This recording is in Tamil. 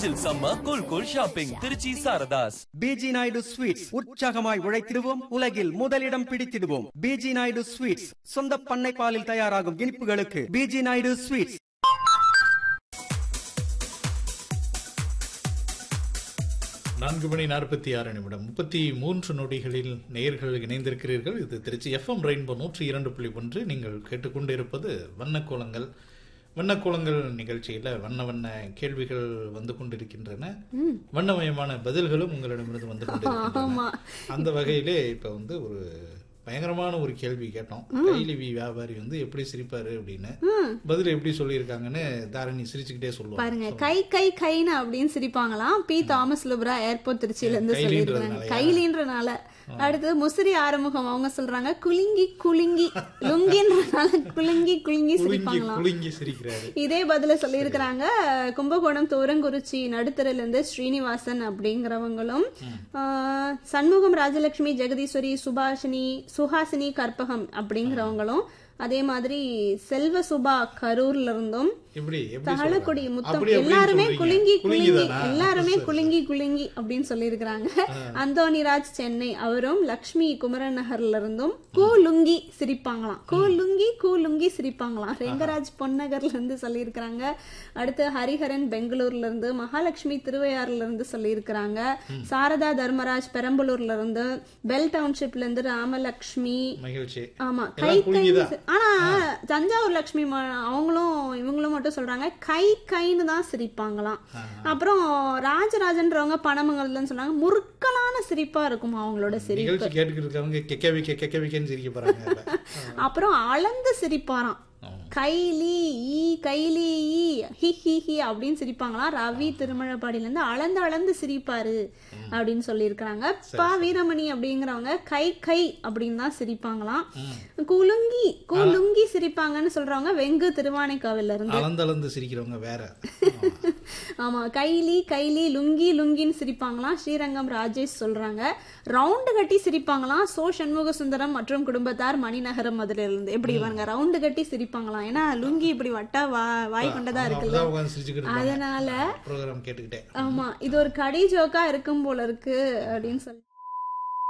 மஞ்சள் சம்ம cool cool shopping Trichy Saradhas P G Naidu sweets உற்சாகமாய் உழைத்திடுவோம் உலகில் முதலிடம் பிடித்திடுவோம் பிஜி நாயுடு ஸ்வீட்ஸ் சொந்த பண்ணை பாலில் தயாராகும் இனிப்புகளுக்கு பிஜி நாயுடு ஸ்வீட்ஸ் நான்கு மணி நாற்பத்தி ஆறு நிமிடம் முப்பத்தி மூன்று நொடிகளில் நேயர்கள் இணைந்திருக்கிறீர்கள் இது திருச்சி எஃப்எம் ரெயின்போ நூற்றி இரண்டு புள்ளி ஒன்று நீங்கள் கேட்டுக்கொண்டிருப்பது வண்ணக்கோலங்கள் வண்ணக்கோலங்கள் நிகழ்ச்சியில வண்ண வண்ண கேள்விகள் வந்து கொண்டிருக்கின்றன வண்ணமயமான பதில்களும் உங்களிடமிருந்து வந்து கொண்டிருக்கின்றன அந்த வகையிலே இப்ப வந்து ஒரு பயங்கரமான ஒரு கேள்வி கேட்டோம் கைலிவி வியாபாரி வந்து எப்படி சிரிப்பாரு அப்படின்னு பதில் எப்படி சொல்லியிருக்காங்கன்னு தாரணி சிரிச்சுக்கிட்டே சொல்லுவாங்க பாருங்க கை கை கைன்னு அப்படின்னு சிரிப்பாங்களாம் பி தாமஸ் லுப்ரா ஏர்போர்ட் திருச்சியில இருந்து சொல்லியிருக்காங்க கைலின்றதுனாலயா? கைலின்றனால அடுத்து முசிறி ஆறுமுகம் அவங்க சொல்றாங்க குலுங்கி குலுங்கி லுங்கின்றனால குலுங்கி குலுங்கி குலுங்கி சிரிப்பாங்களாம் குலுங்கி சிரிக்கிறாரு இதே பதில சொல்லியிருக்கிறாங்க கும்பகோணம் தூரங்குறிச்சி நடுத்தரில இருந்து ஸ்ரீனிவாசன் அப்படிங்கிறவங்களும் ஆஹ், சண்முகம் ராஜலட்சுமி ஜெகதீஸ்வரி சுபாஷினி சுஹாசினி கற்பகம் அப்படிங்கிறவங்களும் அதே மாதிரி செல்வ சுபா கரூர்ல இருந்தும் எப்படி எப்படி தாளக்குடி சொல்றாங்க? முத்தம் அப்படி அப்படின்னு எல்லாருமே சொல்றீங்க. குலுங்கி குலுங்கி குலுங்கிதானா? எல்லாருமே சரி. குலுங்கி குலுங்கி அப்படின்னு சொல்லியிருக்கிறாங்க அந்தோனிராஜ் சென்னை அவரும் லக்ஷ்மி குமரன் நகர்ல இருந்தும் கூலுங்கி சிரிப்பாங்களாம் கூலுங்கி கூலுங்கி சிரிப்பாங்களாம் ரெங்கராஜ் பொன்னகர்ல இருந்து சொல்லியிருக்கிறாங்க அடுத்து ஹரிஹரன் பெங்களூர்ல இருந்து மகாலட்சுமி திருவையாறுல இருந்து சொல்லியிருக்கிறாங்க சாரதா தர்மராஜ் பெரம்பலூர்ல இருந்து பெல் டவுன்ஷிப்ல இருந்து ராமலட்சுமி மகிழ்ச்சி ஆமா கை எல்லாம் கை குலுங்கிதான். ஆனா தஞ்சாவூர் லட்சுமி ம- அவங்களும் இவங்களும் மட்டும் சொல்றாங்க கை கைன்னு தான் சிரிப்பாங்களாம் அப்புறம் ராஜராஜன்றவங்க பணமங்கலன்னு சொன்னாங்க முறுக்கலான சிரிப்பா இருக்கும் அவங்களோட சிரிப்பு நிகழ்ச்சி கேட்டுக்கிட்டு இருக்கவங்க கெக்க வைக்க கெக்க வைக்கன்னு சிரிக்க போறாங்க அதுல. அப்புறம் அளந்து சிரிப்பாராம் கைலி ஈ கைலி ஈ ஹி ஹி ஹி அப்படின்னு சிரிப்பாங்களாம் ரவி திருமழப்பாடியில இருந்து அளந்து அளந்து சிரிப்பாரு அப்படின்னு சொல்லியிருக்கிறாங்க பா வீரமணி அப்படிங்கிறவங்க கை கை அப்படின்னு தான் சிரிப்பாங்களாம் குலுங்கி குலுங்கி சிரிப்பாங்கன்னு சொல்றவங்க வெங்கு திருவானைக்காவில இருந்து அளந்து அளந்து சிரிக்கிறவங்க வேற ஆமா கைலி கைலி லுங்கி லுங்கின்னு சிரிப்பாங்களாம் ஸ்ரீரங்கம் ராஜேஷ் சொல்றாங்க ரவுண்டு கட்டி சிரிப்பாங்களாம் சோ சண்முக சுந்தரம் மற்றும் குடும்பத்தார் மணிநகரம் மதுரையில இருந்து எப்படி இவங்க ரவுண்டு கட்டி சிரிப்பாங்களாம் ஏன்னா லுங்கி இப்படி வட்டா வா வாய் கொண்டதா இருக்குல்ல அப்படிதான் உட்கார்ந்து சிரிச்சுக்கிட்டு அதனால ப்ரோக்ராம் கேட்டுக்கிட்டே ஆமா இது ஒரு கடி ஜோக்கா இருக்கும் போல இருக்கு அப்படின்னு சொல்லி